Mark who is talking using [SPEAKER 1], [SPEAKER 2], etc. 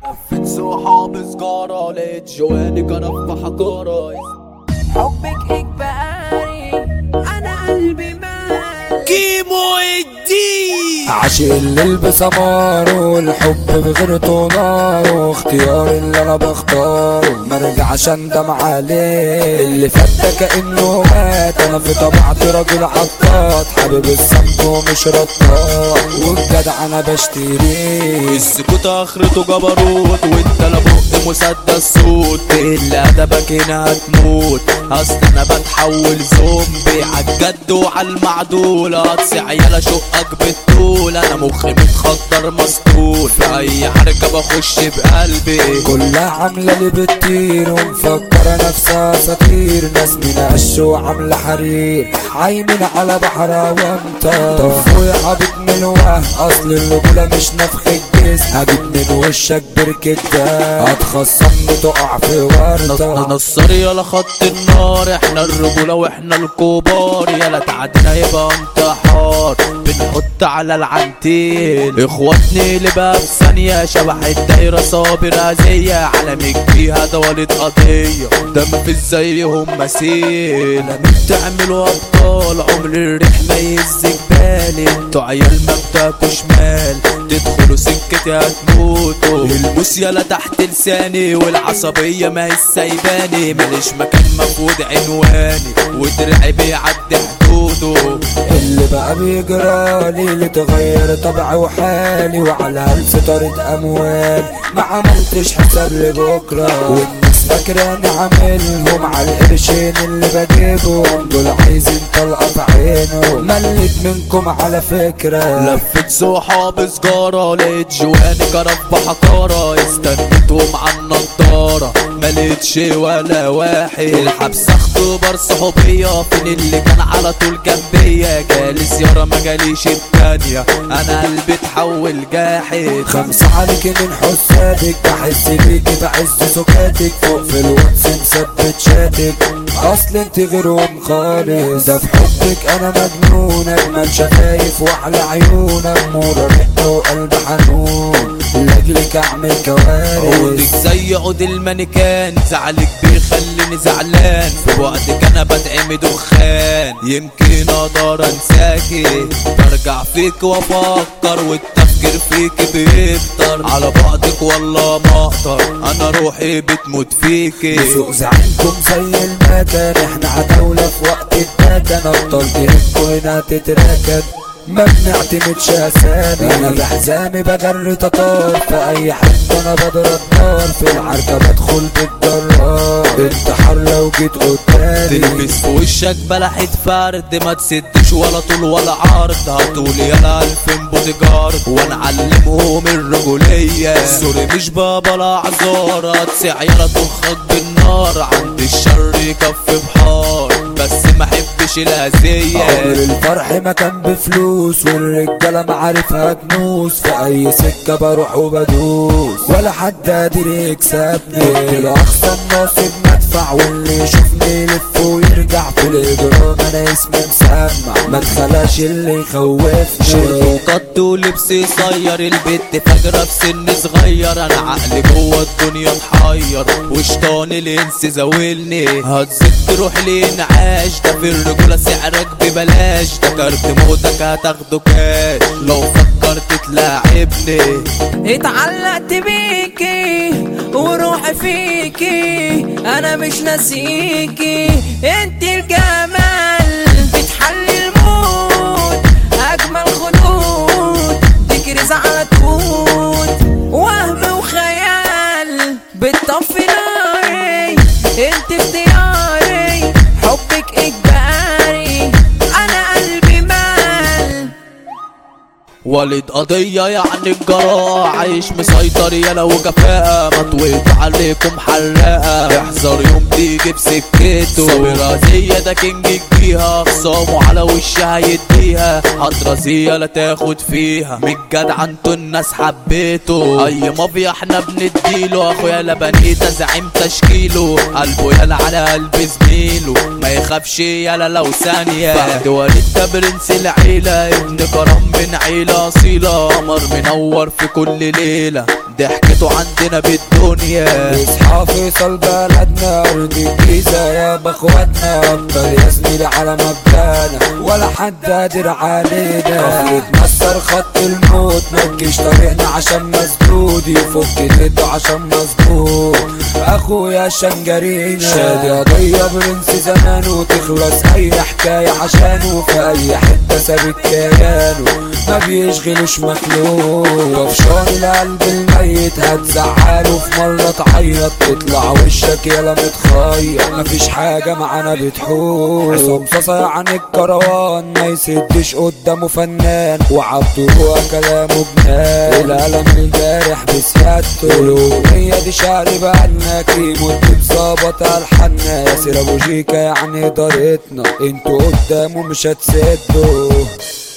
[SPEAKER 1] لفت صحاب سجارة لقيت جواني كان في حجارة
[SPEAKER 2] حبك اجباري انا قلبي مال
[SPEAKER 1] كيمو الدين
[SPEAKER 3] عاشق الليل بسماره الحب بغيرته ناره اختيار اللي انا بختاره مرجعش اندم عليه اللي فات ده كانه مات انا في طبيعتي راجل عطاط حابب الصمت ومش رطاط والجدع انا بشتريه
[SPEAKER 1] السكوت اخرته جبروت وانت لا بق مسدس صوت اللي ادبك هنا هتموت اصل انا بتحول زومبي عالجد وعالمعدول اقصي عيال اشقك بالطول انا مخي متخدر مسطول في اي حركه بخش بقلبي
[SPEAKER 3] كلها عاملة لي بتطير ومفكرة نفسها اساطير ناس من قش وعاملة حرير عايمين على بحر وامطار طب ويعبط من الوهم اصل الرجولة مش نفخ الجسم هجيب من وشك بركة ده هتخصمني تقع في ورطة
[SPEAKER 1] نصر يلا خط النار احنا الرجولة واحنا الكبار يلا تعدينا يبقى انتحار بنحط على العنتيل اخواتني اللي بقى في ثانية شبح الدايرة صابر هزية عالمك فيها ده ولد قضية ده مفيش زيهم مثيل لما بتعملوا ابطال عمر الريح ما يهز بالي انتوا عيال ما بتاكوا شمال تدخلوا سكتي هتموتوا البوس يلا تحت لساني والعصبية ما هي سايباني ماليش مكان مفقود عنواني ودرعي بيعدي حدوده
[SPEAKER 3] اللي بقى بيجرالي اللي تغير طبعي وحالي وعلى هلس طريق اموال ما عملتش حساب لبكره والناس فاكراني عاملهم على القرشين اللي بجيبهم دول عايزين طلقه في عينه مليت منكم على فكره
[SPEAKER 1] لفت صحاب سجارة لقيت جواني كرف بحقارة استنيتهم على النضارة ملقتش ولا واحد الحبس اختبار صحوبية فين اللي كان على طول جنبيا جالس يارا ما جاليش التانية انا قلبي اتحول جاحد
[SPEAKER 3] خمسة عليك من حسابك بحس بيكي بعز سكاتك فوق في الواتس مثبت شاتك اصل انت غيرهم خالص ده في حبك انا مجنون اجمل شفايف واحلى عيونك مورة رقة وقلب حنون لاجلك اعمل كوارث
[SPEAKER 1] عودك زي عود المانيكان زعلك بيخليني زعلان في وقتك انا بدعم دخان يمكن اقدر انساكي برجع فيك وافكر والتفكير فيك بيكتر على بعدك والله ما اقدر انا روحي بتموت فيكي
[SPEAKER 3] سوق زعيمكم زي المكان احنا عتاولة في وقت الدكن ابطال جيبكوا هنا تتراكب ما بنعتمدش اسامي انا بحزامي بجري تطار في اي حته انا بضرب نار في العركه بدخل بالجرار انتحار لو جيت قدامي
[SPEAKER 1] تلبس في وشك بلحة فرد ما تسدش ولا طول ولا عرض هتقول يلا الف بودي جارد وانا علمهم الرجولية سوري مش بابا لا عذار هتسع يلا تخك بالنار عند الشر كف بحار بس ما احبش
[SPEAKER 3] عمر
[SPEAKER 1] الاذية
[SPEAKER 3] الفرح ما كان بفلوس والرجاله معارفها كنوس في اي سكه بروح وبدوس ولا حد قادر يكسبني الاقصى الناصب مدفع واللي يشوفني يلف ويرجع في الاجرام انا اسمي مسمع ما تخلاش اللي يخوفني
[SPEAKER 1] شرب وقط ولبس يصير البت فاجرة في سن صغير انا عقلي جوه الدنيا اتحير وشطان الانس زاولني هتزيد تروح لانعاش ده في الرجولة سعرك ببلاش ده كارت موتك هتاخده كاش لو فكرت تلاعبني
[SPEAKER 2] اتعلقت بيكي وروحي فيكي انا مش ناسيكي انت الجمال بتحلي الموت اجمل خدود تكرز على توت وهم وخيال بتطفي ناري انت اختياري حبك اجباري انا قلبي مال
[SPEAKER 1] والد قضية يعني الجراء عايش مسيطر يلا وجفاء مطويت عليكم حراقة احذر يوم تيجي بسكته صابر رازية ده كينج يجيها خصامه على وشها يديها هترازية لا تاخد فيها من جدع انتوا الناس حبيته اي مافيا احنا بنديله اخويا لبنيتا زعيم تشكيله قلبه يلا على قلب زميله ما يخافش يلا لو ثانية بعد وليد ده برنس العيلة ابن كرم من عيلة أصيلة قمر منور في كل ليلة ضحكته عندنا بالدنيا
[SPEAKER 3] اصحى فيصل بلدنا ارض الجيزة يا باخواتنا افضل يا زميلي على مبدانا ولا حد قادر علينا يتمسر خط الموت متجيش طريقنا عشان مسدود يفك ضده عشان مظبوط اخويا شنجرينا شادي قضية برنس زمان وتخلص اي حكاية عشانه في اي حتة ثابت كيانه ما بيشغلوش مخلوق طفشان القلب الميت هتزعله في مرة تعيط تطلع وشك يلا متخير مفيش حاجة معانا بتحول عصام صاصا عن الكروان ما يسدش قدامه فنان وعبده هو كلامه جنان القلم الجارح بسيادته الأغنية دي شعر بقالنا كيمو بتظبط ألحاننا ياسر أبو جيكا يعني إدارتنا انتوا قدامه مش هتسدوا